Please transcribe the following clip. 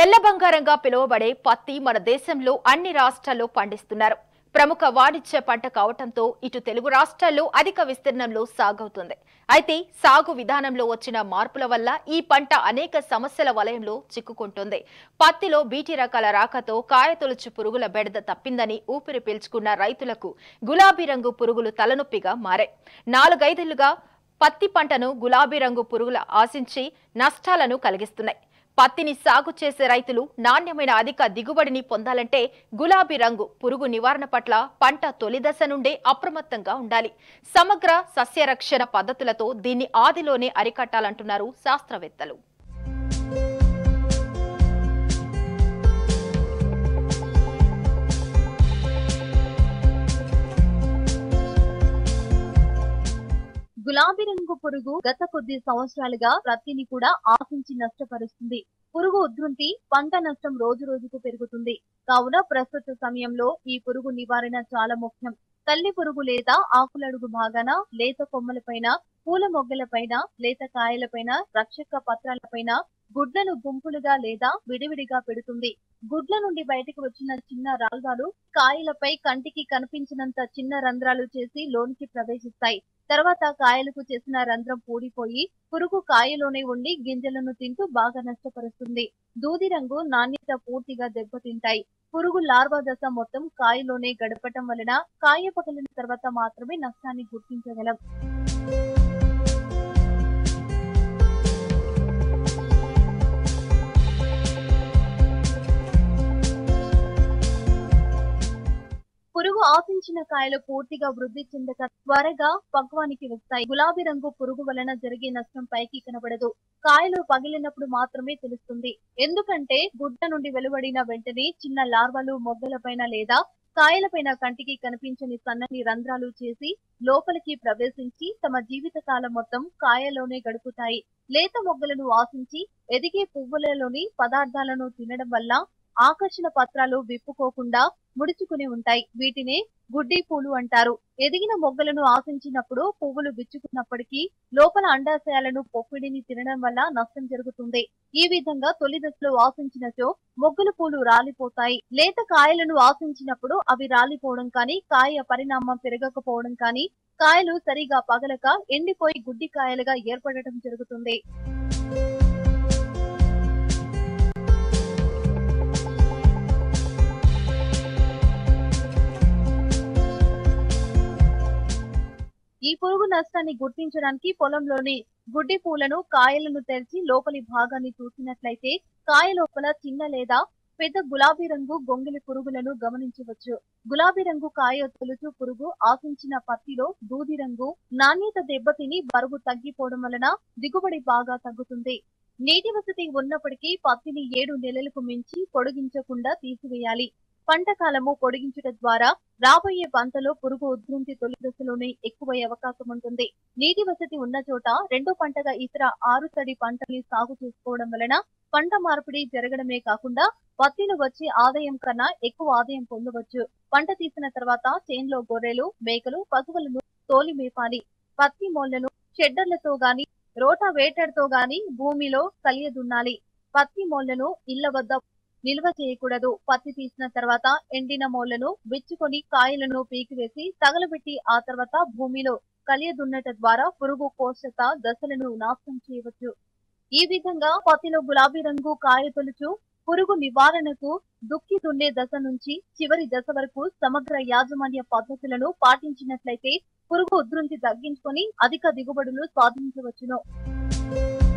తెల్ల బంగారంగా పిలువబడే పత్తి మన దేశంలో అన్ని రాష్ట్రాల్లో పండిస్తున్నారు ప్రముఖ వాణిజ్య పంట కావటంతో ఇటు తెలుగు రాష్ట్రాల్లో అధిక విస్తీర్ణంలో సాగవుతుంది అయితే సాగు విధానంలో వచ్చిన మార్పుల వల్ల ఈ పంట అనేక సమస్యల వలయంలో చిక్కుకుంటుంది పత్తిలో బీటీ రకాల రాకతో కాయతొలుచు పురుగుల బెడద తప్పిందని ఊపిరి పీల్చుకున్న రైతులకు గులాబీ రంగు పురుగులు తలనొప్పిగా మారాయి నాలుగైదేళ్లుగా పత్తి పంటను గులాబీ రంగు పురుగుల ఆశించి నష్టాలను కలిగిస్తున్నాయి పత్తిని సాగు చేసే రైతులు నాణ్యమైన అధిక దిగుబడిని పొందాలంటే గులాబీ రంగు పురుగు నివారణ పట్ల పంట తొలి దశ నుండే అప్రమత్తంగా ఉండాలి సమగ్ర సస్యరక్షణ పద్ధతులతో దీన్ని ఆదిలోనే అరికట్టాలంటున్నారు శాస్త్రవేత్తలు గులాబీ రంగు పురుగు గత కొద్ది సంవత్సరాలుగా ప్రత్తిని కూడా ఆశించి నష్టపరుస్తుంది పురుగు ఉధృతి పంట నష్టం రోజు రోజుకు పెరుగుతుంది కావున ప్రస్తుత సమయంలో ఈ పురుగు నివారణ చాలా ముఖ్యం తల్లి పురుగు లేదా ఆకులడుగు భాగాన లేత కొమ్మలపైన పూల మొగ్గలపైన లేత కాయలపైన రక్షక పత్రాలపైన గుడ్లను గుంపులుగా లేదా విడివిడిగా పెడుతుంది గుడ్ల నుండి బయటకు వచ్చిన చిన్న రాల్వాలు కాయలపై కంటికి కనిపించినంత చిన్న రంధ్రాలు చేసి లోనికి ప్రవేశిస్తాయి తర్వాత కాయలకు చేసిన రంధ్రం పూడిపోయి పురుగు కాయలోనే ఉండి గింజలను తింటూ బాగా నష్టపరుస్తుంది దూది రంగు నాణ్యత పూర్తిగా దెబ్బతింటాయి పురుగు లార్వా దశ మొత్తం కాయలోనే గడపటం వలన కాయ పగిలిన తర్వాత మాత్రమే నష్టాన్ని గుర్తించగలం పురుగు ఆశించిన కాయలు పూర్తిగా వృద్ధి చెందక త్వరగా పక్వానికి వస్తాయి గులాబీ రంగు పురుగు వలన జరిగే నష్టం పైకి కనబడదు కాయలు పగిలినప్పుడు మాత్రమే తెలుస్తుంది ఎందుకంటే గుడ్డ నుండి వెలువడిన వెంటనే చిన్న లార్వాలు మొగ్గలపైన లేదా కాయలపైన కంటికి కనిపించని సన్నని రంధ్రాలు చేసి లోపలికి ప్రవేశించి తమ జీవిత కాలం మొత్తం కాయలోనే గడుపుతాయి లేత మొగ్గలను ఆశించి ఎదిగే పువ్వులలోని పదార్థాలను తినడం వల్ల ఆకర్షణ పత్రాలు విప్పుకోకుండా ముడుచుకుని ఉంటాయి వీటినే గుడ్డి పూలు అంటారు ఎదిగిన మొగ్గలను ఆశించినప్పుడు పువ్వులు విచ్చుకున్నప్పటికీ లోపల అండాశయాలను పొక్కిడిని తినడం వల్ల నష్టం జరుగుతుంది ఈ విధంగా తొలి దశలో ఆశించినచో మొగ్గల పూలు రాలిపోతాయి లేత కాయలను ఆశించినప్పుడు అవి రాలిపోవడం కానీ కాయ పరిణామం పెరగకపోవడం కానీ కాయలు సరిగా పగలక ఎండిపోయి గుడ్డి కాయలుగా ఏర్పడటం జరుగుతుంది ఈ పురుగు నష్టాన్ని గుర్తించడానికి పొలంలోని గుడ్డి పూలను కాయలను తెరిచి లోపలి భాగాన్ని చూసినట్లయితే కాయ లోపల చిన్న లేదా పెద్ద గులాబీ రంగు గొంగిలి పురుగులను గమనించవచ్చు గులాబీ రంగు కాయ తొలుచు పురుగు ఆశించిన పత్తిలో దూది రంగు నాణ్యత దెబ్బతిని బరువు తగ్గిపోవడం వలన దిగుబడి బాగా తగ్గుతుంది నీటి వసతి ఉన్నప్పటికీ పత్తిని ఏడు నెలలకు మించి పొడిగించకుండా తీసివేయాలి పంట కాలము పొడిగించుట ద్వారా రాబోయే పంటలో పురుగు ఉధృతి తొలి దశలోనే ఎక్కువయ్యే అవకాశం ఉంటుంది నీటి వసతి ఉన్న చోట రెండో పంటగా ఇతర ఆరు తడి పంటల్ని సాగు చేసుకోవడం వలన పంట మార్పిడి జరగడమే కాకుండా పత్తిలో వచ్చే ఆదాయం కన్నా ఎక్కువ ఆదాయం పొందవచ్చు పంట తీసిన తర్వాత చేన్లో గొర్రెలు మేకలు పశువులను తోలి మేపాలి పత్తి మోళ్లను షెడ్డర్లతో గాని రోటా వేటర్తో గాని భూమిలో కలియదున్నాలి పత్తి మోళ్లను ఇళ్ల వద్ద నిల్వ చేయకూడదు పత్తి తీసిన తర్వాత ఎండిన మోళ్లను విచ్చుకొని కాయలను పీకివేసి తగలబెట్టి ఆ తర్వాత భూమిలో కలియదున్నట ద్వారా పురుగు పోషక దశలను నాశనం చేయవచ్చు ఈ విధంగా పత్తిలో గులాబీ రంగు కాయ తొలుచు పురుగు నివారణకు దుక్కి దున్నే దశ నుంచి చివరి దశ వరకు సమగ్ర యాజమాన్య పద్ధతులను పాటించినట్లయితే పురుగు ఉధృతి తగ్గించుకొని అధిక దిగుబడులు సాధించవచ్చును